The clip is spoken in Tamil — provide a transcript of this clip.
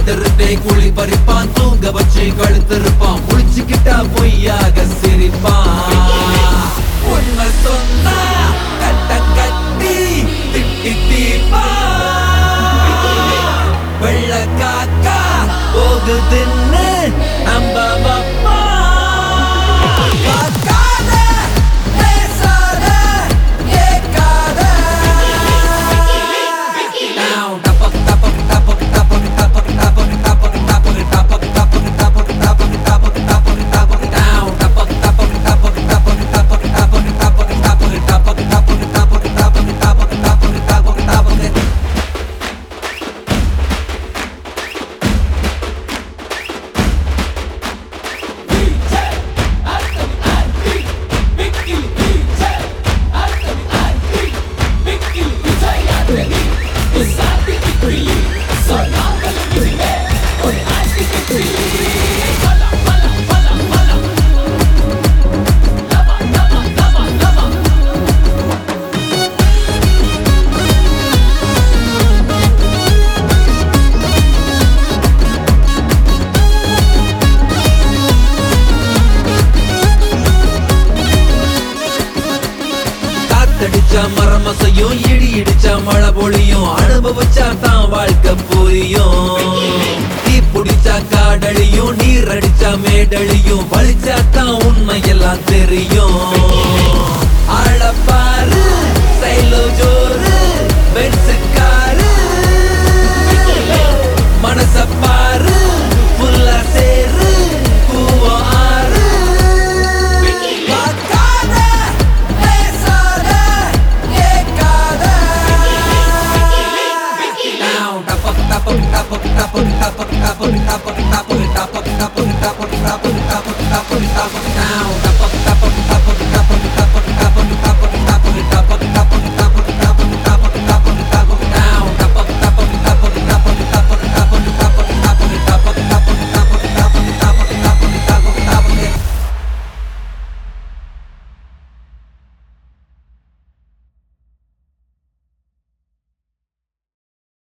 படுத்திருந்தே குழி பறிப்பான் தூங்க வச்சு கழுத்திருப்பான் குளிச்சுக்கிட்டா பொய்யாக சிரிப்பான் உண்மை சொன்னா கட்ட கட்டி திட்டி தீப்பா வெள்ள காக்கா போகுதுன்னு நம்ப வப்பா பார்க்காத, பேசாத, கேட்காத. Down, டபக், டபக், டபக், டபக், டபக், டபக், டபக், டபக், டபக், டபக், டபக், டபக், டபக், டபக், டபக். Down, டபக், டபக், டபக், டபக், டபக், டபக், டபக், டபக், டபக், டபக், டபக், டபக், டபக், டபக், டபக், டபக். காத்தடிச்சா மரமசையும் இடி இடிச்சா மழை பொழியும் அனுபவிச்சா தான் வாழ்க்கை புரியும் தீ பிடிச்சா காடழியும் நீர் அடிச்சா மேடழியும் வலிச்சா தான் உண்மை எல்லாம் தெரியும் ஆழப்பாரு சைலோ ஜோரு பென்சுக்காரு மனச பாரு புல்லா சேரு பூவோ ஆறு பார்க்காத, பேசாத, கேட்காத. Down, டபக், டபக், டபக், டபக், டபக், டபக், டபக், டபக், டபக், டபக், டபக், டபக், டபக், டபக், டபக்.